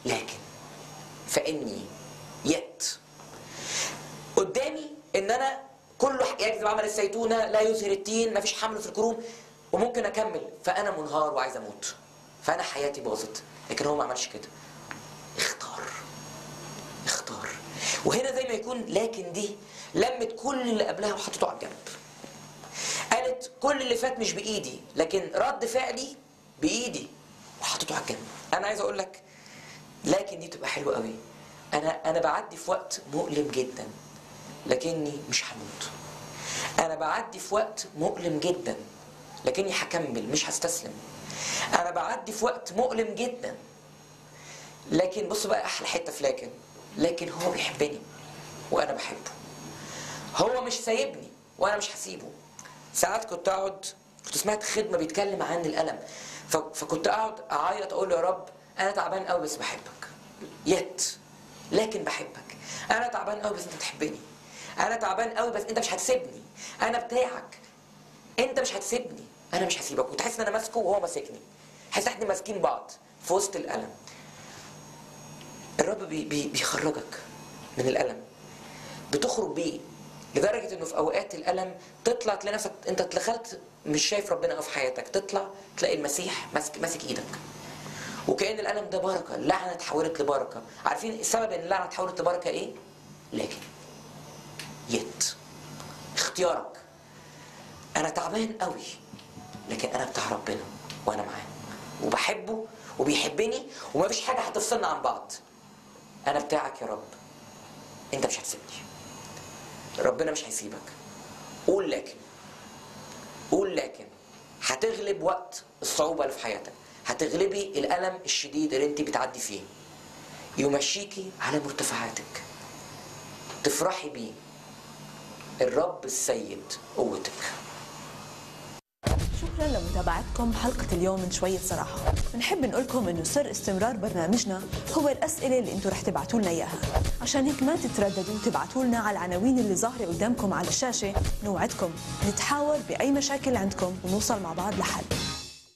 لكن فاني يت قدامي ان انا كله يكذب عمل الزيتونه لا يزهر التين مفيش حمل في الكروم وممكن اكمل فانا منهار وعايز اموت فانا حياتي باظت لكن هو ما عملش كده اختار اختار وهنا زي ما يكون لكن دي لمت كل اللي قبلها وحطته على الجنب قالت كل اللي فات مش بايدي لكن رد فعلي بايدي وحطيته على الجنب انا عايز اقول لك لكن دي تبقى حلوه قوي انا انا بعدي في وقت مؤلم جدا لكني مش هموت انا بعدي في وقت مؤلم جدا لكني هكمل مش هستسلم انا بعدي في وقت مؤلم جدا لكن بص بقى احلى حته في لكن لكن هو بيحبني وانا بحبه هو مش سايبني وانا مش هسيبه ساعات كنت اقعد كنت سمعت خدمه بيتكلم عن الالم ف- فكنت اقعد اعيط اقول له يا رب انا تعبان قوي بس بحبك يت لكن بحبك انا تعبان قوي بس انت بتحبني انا تعبان قوي بس انت مش هتسيبني انا بتاعك انت مش هتسيبني انا مش هسيبك وتحس ان انا ماسكه وهو ماسكني حاسس احنا ماسكين بعض في وسط الالم الرب بي بي بيخرجك من الالم بتخرج بيه لدرجه انه في اوقات الالم تطلع تلاقي نفسك انت دخلت مش شايف ربنا قوي في حياتك تطلع تلاقي المسيح ماسك ماسك ايدك وكأن الألم ده بركة اللعنة اتحولت لبركة عارفين السبب إن اللعنة اتحولت لبركة إيه؟ لكن يت اختيارك أنا تعبان قوي لكن أنا بتاع ربنا وأنا معاه وبحبه وبيحبني ومفيش حاجة هتفصلنا عن بعض أنا بتاعك يا رب أنت مش هتسيبني ربنا مش هيسيبك قول لكن قول لكن هتغلب وقت الصعوبة اللي في حياتك هتغلبي الألم الشديد اللي انت بتعدي فيه يمشيكي على مرتفعاتك تفرحي بيه الرب السيد قوتك شكرا لمتابعتكم حلقة اليوم من شوية صراحة بنحب نقولكم انه سر استمرار برنامجنا هو الأسئلة اللي انتم رح تبعتوا لنا إياها عشان هيك ما تترددوا تبعتوا لنا على العناوين اللي ظاهرة قدامكم على الشاشة نوعدكم نتحاور بأي مشاكل عندكم ونوصل مع بعض لحل